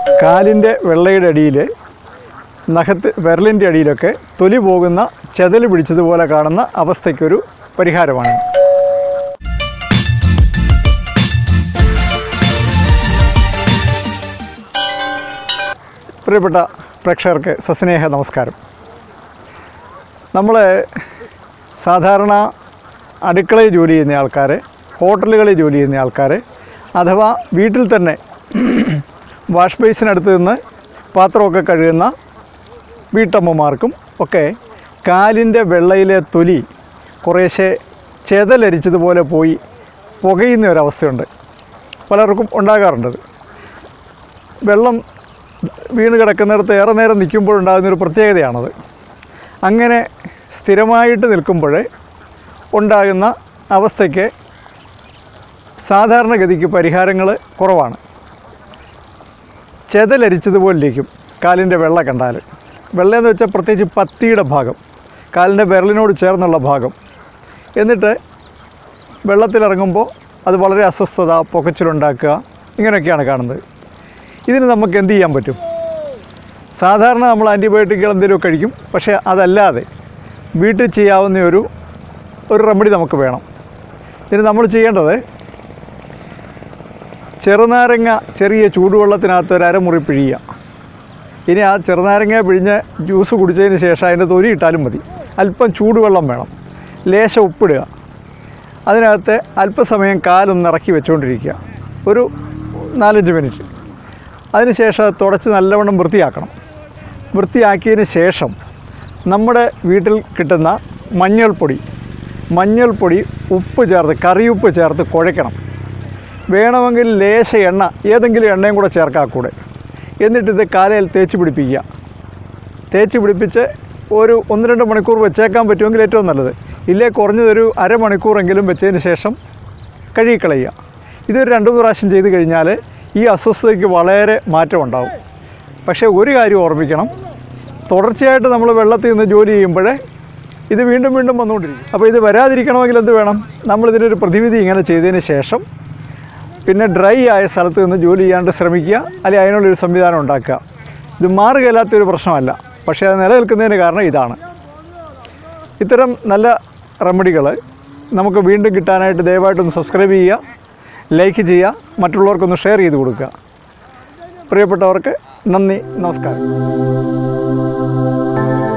കാലിൻ്റെ വെള്ളയുടെ അടിയിൽ നഖത്ത് വിരലിൻ്റെ അടിയിലൊക്കെ തൊലി പോകുന്ന ചെതൽ പിടിച്ചതുപോലെ കാണുന്ന അവസ്ഥയ്ക്കൊരു പരിഹാരമാണ് പ്രിയപ്പെട്ട പ്രേക്ഷകർക്ക് സസ്നേഹ നമസ്കാരം നമ്മൾ സാധാരണ അടുക്കളയിൽ ജോലി ചെയ്യുന്ന ആൾക്കാർ ഹോട്ടലുകളിൽ ജോലി ചെയ്യുന്ന ആൾക്കാർ അഥവാ വീട്ടിൽ തന്നെ വാഷ് ബേസിനടുത്ത് നിന്ന് പാത്രമൊക്കെ കഴുകുന്ന വീട്ടമ്മമാർക്കും ഒക്കെ കാലിൻ്റെ വെള്ളയിലെ തൊലി കുറേശ്ശെ ചെതലരിച്ചതുപോലെ പോയി പുകയുന്ന ഒരവസ്ഥയുണ്ട് പലർക്കും ഉണ്ടാകാറുണ്ടത് വെള്ളം വീണ് കിടക്കുന്നിടത്ത് ഏറെ നേരം നിൽക്കുമ്പോഴുണ്ടാകുന്നൊരു പ്രത്യേകതയാണത് അങ്ങനെ സ്ഥിരമായിട്ട് നിൽക്കുമ്പോൾ ഉണ്ടാകുന്ന അവസ്ഥയ്ക്ക് സാധാരണഗതിക്ക് പരിഹാരങ്ങൾ കുറവാണ് ചെതലരിച്ചതുപോലെ ഇരിക്കും കാലിൻ്റെ വെള്ള കണ്ടാൽ വെള്ളയെന്ന് വെച്ചാൽ പ്രത്യേകിച്ച് പത്തിയുടെ ഭാഗം കാലിൻ്റെ വിരലിനോട് ചേർന്നുള്ള ഭാഗം എന്നിട്ട് വെള്ളത്തിലിറങ്ങുമ്പോൾ അത് വളരെ അസ്വസ്ഥത പുകച്ചിലുണ്ടാക്കുക ഇങ്ങനെയൊക്കെയാണ് കാണുന്നത് ഇതിന് നമുക്ക് എന്ത് ചെയ്യാൻ പറ്റും സാധാരണ നമ്മൾ ആൻറ്റിബയോട്ടിക്കുകൾ എന്തെങ്കിലും കഴിക്കും പക്ഷേ അതല്ലാതെ വീട്ടിൽ ചെയ്യാവുന്ന ഒരു ഒരു റെമഡി നമുക്ക് വേണം ഇതിന് നമ്മൾ ചെയ്യേണ്ടത് ചെറുനാരങ്ങ ചെറിയ ചൂടുവെള്ളത്തിനകത്ത് ഒരു അരമുറി പിഴിയുക ഇനി ആ ചെറുനാരങ്ങ പിഴിഞ്ഞ് ജ്യൂസ് കുടിച്ചതിന് ശേഷം അതിൻ്റെ തൊലി ഇട്ടാലും മതി അല്പം ചൂടുവെള്ളം വേണം ലേശം ഉപ്പിടുക അതിനകത്ത് അല്പസമയം കാലൊന്ന് ഇറക്കി വെച്ചുകൊണ്ടിരിക്കുക ഒരു നാലഞ്ച് മിനിറ്റ് അതിനുശേഷം അത് തുടച്ച് നല്ലവണ്ണം വൃത്തിയാക്കണം വൃത്തിയാക്കിയതിന് ശേഷം നമ്മുടെ വീട്ടിൽ കിട്ടുന്ന മഞ്ഞൾപ്പൊടി മഞ്ഞൾപ്പൊടി ഉപ്പ് ചേർത്ത് കറിയുപ്പ് ചേർത്ത് കുഴയ്ക്കണം വേണമെങ്കിൽ ലേശ എണ്ണ ഏതെങ്കിലും എണ്ണയും കൂടെ ചേർക്കാം കൂടെ എന്നിട്ടിത് കാലയിൽ തേച്ച് പിടിപ്പിക്കുക തേച്ച് പിടിപ്പിച്ച് ഒരു ഒന്ന് രണ്ട് മണിക്കൂർ വെച്ചേക്കാൻ പറ്റുമെങ്കിൽ ഏറ്റവും നല്ലത് ഇല്ലേ കുറഞ്ഞതൊരു അരമണിക്കൂറെങ്കിലും വെച്ചതിന് ശേഷം കഴുകിക്കളയുക ഇതൊരു രണ്ട് മൂന്ന് പ്രാവശ്യം ചെയ്ത് കഴിഞ്ഞാൽ ഈ അസ്വസ്ഥതയ്ക്ക് വളരെ മാറ്റം ഉണ്ടാവും പക്ഷേ ഒരു കാര്യം ഓർമ്മിക്കണം തുടർച്ചയായിട്ട് നമ്മൾ വെള്ളത്തിൽ നിന്ന് ജോലി ചെയ്യുമ്പോൾ ഇത് വീണ്ടും വീണ്ടും വന്നുകൊണ്ടിരിക്കും അപ്പോൾ ഇത് വരാതിരിക്കണമെങ്കിൽ എന്ത് വേണം നമ്മളിതിനൊരു പ്രതിവിധി ഇങ്ങനെ ചെയ്തതിന് ശേഷം പിന്നെ ഡ്രൈ ആയ സ്ഥലത്ത് നിന്ന് ജോലി ചെയ്യാണ്ട് ശ്രമിക്കുക അല്ലെങ്കിൽ അതിനുള്ളൊരു സംവിധാനം ഉണ്ടാക്കുക ഇത് മാറുകയില്ലാത്തൊരു പ്രശ്നമല്ല പക്ഷേ അത് നിലനിൽക്കുന്നതിന് കാരണം ഇതാണ് ഇത്തരം നല്ല റെമഡികൾ നമുക്ക് വീണ്ടും കിട്ടാനായിട്ട് ദയവായിട്ടൊന്ന് സബ്സ്ക്രൈബ് ചെയ്യുക ലൈക്ക് ചെയ്യുക മറ്റുള്ളവർക്കൊന്ന് ഷെയർ ചെയ്ത് കൊടുക്കുക പ്രിയപ്പെട്ടവർക്ക് നന്ദി നമസ്കാരം